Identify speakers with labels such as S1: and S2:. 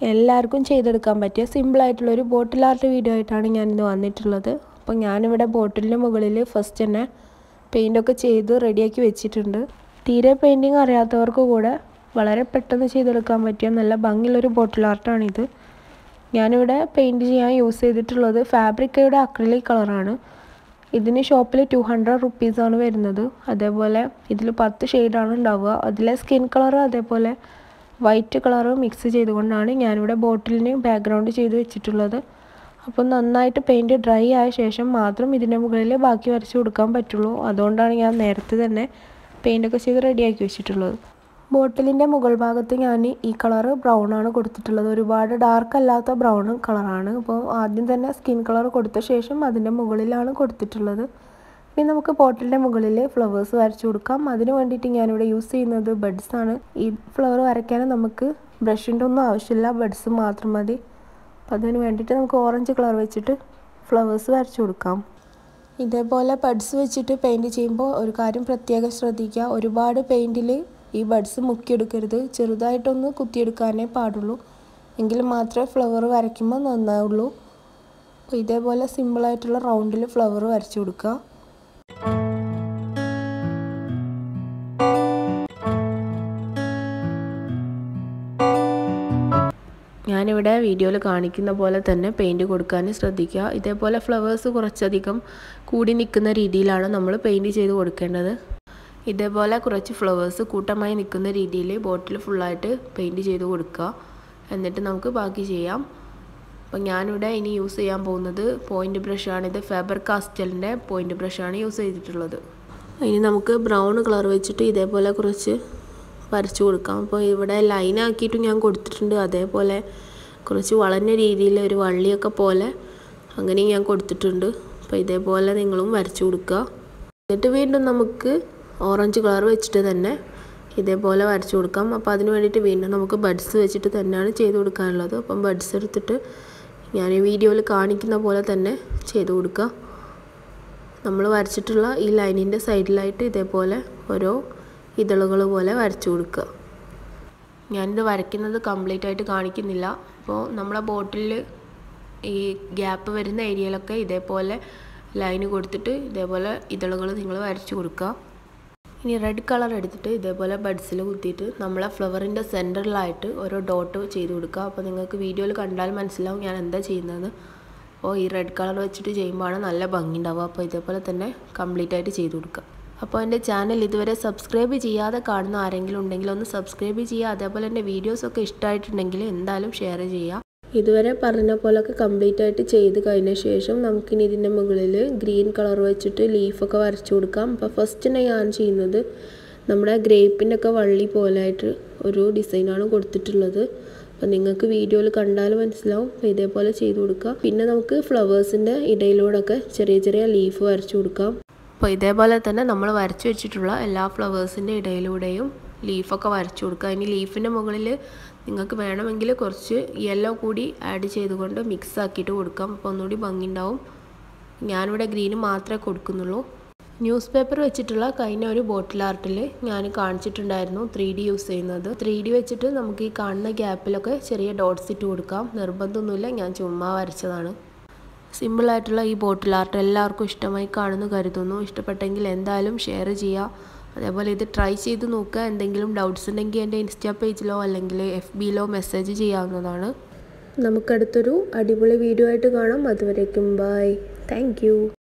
S1: എല്ലാവർക്കും ചെയ്തെടുക്കാൻ പറ്റിയ സിമ്പിളായിട്ടുള്ളൊരു ബോട്ടിൽ ആർട്ട് വീഡിയോ ആയിട്ടാണ് ഞാനിന്ന് വന്നിട്ടുള്ളത് അപ്പോൾ ഞാനിവിടെ ബോട്ടിലിൻ്റെ മുകളിൽ ഫസ്റ്റ് തന്നെ പെയിൻ്റൊക്കെ ചെയ്ത് റെഡിയാക്കി വെച്ചിട്ടുണ്ട് തീരെ പെയിൻറ്റിങ് അറിയാത്തവർക്ക് കൂടെ വളരെ പെട്ടെന്ന് ചെയ്തെടുക്കാൻ പറ്റിയ നല്ല ഭംഗിയുള്ളൊരു ബോട്ടിൽ ആർട്ടാണിത് ഞാനിവിടെ പെയിൻറ്റ് ചെയ്യാൻ യൂസ് ചെയ്തിട്ടുള്ളത് ഫാബ്രിക്കയുടെ അക്രിലിക് കളറാണ് ഇതിന് ഷോപ്പിൽ ടു ഹൺഡ്രഡ് റുപ്പീസാണ് വരുന്നത് അതേപോലെ ഇതിൽ പത്ത് ഷെയ്ഡാണ് ഉണ്ടാവുക അതിലെ സ്കിൻ കളർ അതേപോലെ വൈറ്റ് കളർ മിക്സ് ചെയ്തുകൊണ്ടാണ് ഞാനിവിടെ ബോട്ടിലിന് ബാക്ക്ഗ്രൗണ്ട് ചെയ്ത് വെച്ചിട്ടുള്ളത് അപ്പോൾ നന്നായിട്ട് പെയിൻറ്റ് ഡ്രൈ ആയ ശേഷം മാത്രം ഇതിൻ്റെ മുകളിൽ ബാക്കി വരച്ച് കൊടുക്കാൻ പറ്റുള്ളൂ അതുകൊണ്ടാണ് ഞാൻ നേരത്തെ തന്നെ പെയിൻ്റൊക്കെ ചെയ്ത് റെഡിയാക്കി വെച്ചിട്ടുള്ളത് ബോട്ടിലിൻ്റെ മുകൾ ഭാഗത്ത് ഞാൻ ഈ കളറ് ബ്രൗൺ ആണ് കൊടുത്തിട്ടുള്ളത് ഒരുപാട് ഡാർക്ക് അല്ലാത്ത ബ്രൗൺ കളറാണ് അപ്പോൾ ആദ്യം തന്നെ സ്കിൻ കളർ കൊടുത്ത ശേഷം അതിൻ്റെ മുകളിലാണ് കൊടുത്തിട്ടുള്ളത് ഇനി നമുക്ക് ബോട്ടിലിൻ്റെ മുകളിൽ ഫ്ലവേഴ്സ് വരച്ചു കൊടുക്കാം അതിന് വേണ്ടിയിട്ട് ഞാനിവിടെ യൂസ് ചെയ്യുന്നത് ബഡ്സ് ആണ് ഈ ഫ്ലവർ വരയ്ക്കാൻ നമുക്ക് ബ്രഷിൻ്റെ ഒന്നും ആവശ്യമില്ല ബഡ്സ് മാത്രം മതി അപ്പോൾ അതിന് വേണ്ടിയിട്ട് നമുക്ക് ഓറഞ്ച് കളർ വെച്ചിട്ട് ഫ്ലവേഴ്സ് വരച്ചു കൊടുക്കാം ഇതേപോലെ ബഡ്സ് വെച്ചിട്ട് പെയിൻറ്റ് ചെയ്യുമ്പോൾ ഒരു കാര്യം പ്രത്യേകം ശ്രദ്ധിക്കുക ഒരുപാട് പെയിൻറ്റിൽ ഈ ബഡ്സ് മുക്കിയെടുക്കരുത് ചെറുതായിട്ടൊന്ന് കുത്തിയെടുക്കാനേ പാടുള്ളൂ എങ്കിൽ മാത്രമേ ഫ്ലവർ വരയ്ക്കുമ്പോൾ നന്നാവുള്ളൂ അപ്പോൾ ഇതേപോലെ സിമ്പിളായിട്ടുള്ള റൗണ്ടിൽ ഫ്ലവർ വരച്ചു കൊടുക്കുക ഞാനിവിടെ വീഡിയോയിൽ കാണിക്കുന്ന പോലെ തന്നെ പെയിൻറ്റ് കൊടുക്കാൻ ശ്രദ്ധിക്കുക ഇതേപോലെ ഫ്ലവേഴ്സ് കുറച്ചധികം കൂടി നിൽക്കുന്ന രീതിയിലാണ് നമ്മൾ പെയിൻറ്റ് ചെയ്ത് കൊടുക്കേണ്ടത് ഇതേപോലെ കുറച്ച് ഫ്ലവേഴ്സ് കൂട്ടമായി നിൽക്കുന്ന രീതിയിൽ ബോട്ടിൽ ഫുള്ളായിട്ട് പെയിൻറ്റ് ചെയ്ത് കൊടുക്കുക എന്നിട്ട് നമുക്ക് ബാക്കി ചെയ്യാം അപ്പം ഞാനിവിടെ ഇനി യൂസ് ചെയ്യാൻ പോകുന്നത് പോയിൻ്റ് ബ്രഷാണ് ഇത് ഫാബർ കാസ്റ്റലിൻ്റെ പോയിൻ്റ് ബ്രഷാണ് യൂസ് ചെയ്തിട്ടുള്ളത് ഇനി നമുക്ക് ബ്രൗൺ കളർ വെച്ചിട്ട് ഇതേപോലെ കുറച്ച് വരച്ചു കൊടുക്കാം അപ്പോൾ ഇവിടെ ലൈൻ ആക്കിയിട്ട് ഞാൻ കൊടുത്തിട്ടുണ്ട് അതേപോലെ കുറച്ച് വളഞ്ഞ രീതിയിൽ ഒരു വള്ളിയൊക്കെ പോലെ അങ്ങനെ ഞാൻ കൊടുത്തിട്ടുണ്ട് അപ്പോൾ ഇതേപോലെ നിങ്ങളും വരച്ചു കൊടുക്കുക എന്നിട്ട് വീണ്ടും നമുക്ക് ഓറഞ്ച് കളർ വെച്ചിട്ട് തന്നെ ഇതേപോലെ വരച്ചു കൊടുക്കാം അപ്പോൾ അതിന് വേണ്ടിയിട്ട് വീണ്ടും നമുക്ക് ബഡ്സ് വെച്ചിട്ട് തന്നെയാണ് ചെയ്ത് കൊടുക്കാനുള്ളത് അപ്പം ബഡ്സ് എടുത്തിട്ട് ഞാൻ ഈ വീഡിയോയിൽ കാണിക്കുന്ന പോലെ തന്നെ ചെയ്ത് കൊടുക്കുക നമ്മൾ വരച്ചിട്ടുള്ള ഈ ലൈനിൻ്റെ സൈഡിലായിട്ട് ഇതേപോലെ ഓരോ ഇതളുകൾ പോലെ വരച്ചു കൊടുക്കുക ഞാനിത് വരയ്ക്കുന്നത് കംപ്ലീറ്റ് ആയിട്ട് കാണിക്കുന്നില്ല അപ്പോൾ നമ്മളെ ബോട്ടിൽ ഈ ഗ്യാപ്പ് വരുന്ന ഏരിയയിലൊക്കെ ഇതേപോലെ ലൈന് കൊടുത്തിട്ട് ഇതേപോലെ ഇതളുകൾ നിങ്ങൾ വരച്ചു കൊടുക്കുക ഇനി റെഡ് കളർ എടുത്തിട്ട് ഇതേപോലെ ബഡ്സിൽ കുത്തിയിട്ട് നമ്മളെ ഫ്ലവറിൻ്റെ സെൻറ്ററിലായിട്ട് ഓരോ ഡോട്ട് ചെയ്ത് കൊടുക്കുക അപ്പോൾ നിങ്ങൾക്ക് വീഡിയോയിൽ കണ്ടാൽ മനസ്സിലാവും ഞാൻ എന്താ ചെയ്യുന്നത് അപ്പോൾ ഈ റെഡ് കളർ വെച്ചിട്ട് ചെയ്യുമ്പോഴാണ് നല്ല ഭംഗി ഉണ്ടാവുക അപ്പോൾ ഇതേപോലെ തന്നെ കംപ്ലീറ്റ് ആയിട്ട് ചെയ്ത് കൊടുക്കുക അപ്പോൾ എൻ്റെ ചാനൽ ഇതുവരെ സബ്സ്ക്രൈബ് ചെയ്യാതെ കാണുന്ന ആരെങ്കിലും ഉണ്ടെങ്കിൽ ഒന്ന് സബ്സ്ക്രൈബ് ചെയ്യുക അതേപോലെ എൻ്റെ വീഡിയോസൊക്കെ ഇഷ്ടമായിട്ടുണ്ടെങ്കിൽ എന്തായാലും ഷെയർ ചെയ്യുക ഇതുവരെ പറഞ്ഞ പോലൊക്കെ കംപ്ലീറ്റ് ആയിട്ട് ചെയ്ത് കഴിഞ്ഞ ശേഷം നമുക്കിനി ഇതിൻ്റെ മുകളിൽ ഗ്രീൻ കളർ വെച്ചിട്ട് ലീഫൊക്കെ വരച്ചു കൊടുക്കാം അപ്പോൾ ഫസ്റ്റ് ഞാൻ ചെയ്യുന്നത് നമ്മുടെ ഗ്രേപ്പിൻ്റെ ഒക്കെ വള്ളി പോലായിട്ട് ഒരു ഡിസൈനാണ് കൊടുത്തിട്ടുള്ളത് അപ്പോൾ നിങ്ങൾക്ക് വീഡിയോയിൽ കണ്ടാൽ മനസ്സിലാവും അപ്പോൾ ഇതേപോലെ ചെയ്ത് കൊടുക്കുക പിന്നെ നമുക്ക് ഫ്ലവേഴ്സിൻ്റെ ഇടയിലൂടെയൊക്കെ ചെറിയ ചെറിയ ലീഫ് വരച്ചു കൊടുക്കാം അപ്പോൾ ഇതേപോലെ തന്നെ നമ്മൾ വരച്ചു വെച്ചിട്ടുള്ള എല്ലാ ഫ്ലവേഴ്സിൻ്റെ ഇടയിലൂടെയും ലീഫൊക്കെ വരച്ചു കൊടുക്കുക ഇനി ലീഫിൻ്റെ മുകളിൽ നിങ്ങൾക്ക് വേണമെങ്കിൽ കുറച്ച് യെല്ലോ കൂടി ആഡ് ചെയ്തുകൊണ്ട് മിക്സ് ആക്കിയിട്ട് കൊടുക്കാം അപ്പോൾ ഒന്നുകൂടി ഭംഗിയുണ്ടാവും ഞാനിവിടെ ഗ്രീന് മാത്രമേ കൊടുക്കുന്നുള്ളൂ ന്യൂസ് പേപ്പർ വെച്ചിട്ടുള്ള കഴിഞ്ഞ ഒരു ബോട്ടിൽ ആർട്ടിൽ ഞാൻ കാണിച്ചിട്ടുണ്ടായിരുന്നു ത്രീ ഡി യൂസ് ചെയ്യുന്നത് ത്രീ ഡി വെച്ചിട്ട് നമുക്ക് ഈ കാണുന്ന ഗ്യാപ്പിലൊക്കെ ചെറിയ ഡോട്ട്സ് ഇട്ട് കൊടുക്കാം നിർബന്ധമൊന്നുമില്ല ഞാൻ ചുമ്മാ വരച്ചതാണ് സിമ്പിളായിട്ടുള്ള ഈ ബോട്ടിൽ ആർട്ട് എല്ലാവർക്കും ഇഷ്ടമായി കാണുന്നു കരുതുന്നു ഇഷ്ടപ്പെട്ടെങ്കിൽ എന്തായാലും ഷെയർ ചെയ്യുക അതേപോലെ ഇത് ട്രൈ ചെയ്ത് നോക്കുക എന്തെങ്കിലും ഡൗട്ട്സ് ഉണ്ടെങ്കിൽ എൻ്റെ ഇൻസ്റ്റാ പേജിലോ അല്ലെങ്കിൽ എഫ് ബിയിലോ മെസ്സേജ് ചെയ്യാവുന്നതാണ് നമുക്കടുത്തൊരു അടിപൊളി വീഡിയോ ആയിട്ട് കാണാം അതുവരേക്കും ബൈ താങ്ക്